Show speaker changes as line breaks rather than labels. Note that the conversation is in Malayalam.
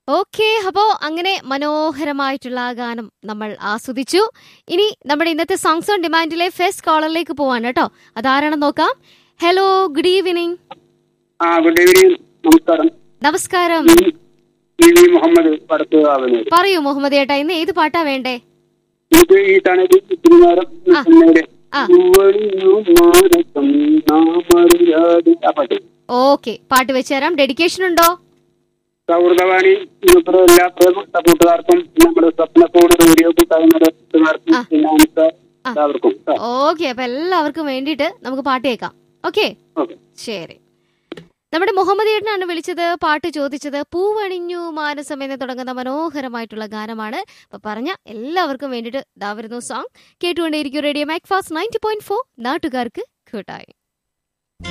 ഓക്കെ അപ്പോ അങ്ങനെ മനോഹരമായിട്ടുള്ള ആ ഗാനം നമ്മൾ ആസ്വദിച്ചു ഇനി നമ്മുടെ ഇന്നത്തെ സോങ്സ് ഓൺ ഡിമാൻഡിലെ ഫസ്റ്റ് കോളറിലേക്ക് പോവാണ് കേട്ടോ അതാരാണെന്ന് നോക്കാം ഹലോ ഗുഡ് ഈവനിങ്
ആ ഗുഡ് ഈവനിങ് നമസ്കാരം
നമസ്കാരം
ഇ വി മുഹമ്മദ് വടക്ക് ആവനൂർ
പറയൂ മുഹമ്മദ് ഏട്ടാ ഇന്ന് ഏത് പാട്ടാ വേണ്ടേ
ഇത് ഈ തണല് തിരുവാരം
ആ.
പിന്നീട്
ആ.
പൂവണിഞ്ഞു മാനസം നാമറിയാതെ ആ പാട്ട്
ഓക്കെ പാട്ട് വെച്ച് തരാം ഡെഡിക്കേഷൻ ഉണ്ടോ
സൗഹൃദവാണി ഇവിടെ എല്ലാ പ്രിയപ്പെട്ട കൂട്ടുകാർക്കും നമ്മുടെ സ്വപ്നത്തോട് റേഡിയോ കൂട്ടായ്മയുടെ കൂട്ടുകാർക്കും
ആ.
പിന്നെ നമുക്ക്
ആ.
എല്ലാവർക്കും ആ,
ഓക്കെ അപ്പൊ എല്ലാവർക്കും വേണ്ടിയിട്ട് നമുക്ക് പാട്ട് കേൾക്കാം ഓക്കെ
ഓക്കെ
ശരി നമ്മുടെ മുഹമ്മദ് ഏട്ടനാണ് വിളിച്ചത് പാട്ട് ചോദിച്ചത് പൂവണിഞ്ഞു മാനസം എന്ന് തുടങ്ങുന്ന മനോഹരമായിട്ടുള്ള ഗാനമാണ് അപ്പൊ പറഞ്ഞ എല്ലാവർക്കും വേണ്ടിയിട്ട് ദാ വരുന്നു സോങ് കേട്ടുകൊണ്ടേയിരിക്കും radio Mac Fast ninety point four നാട്ടുകാർക്ക് കൂട്ടായി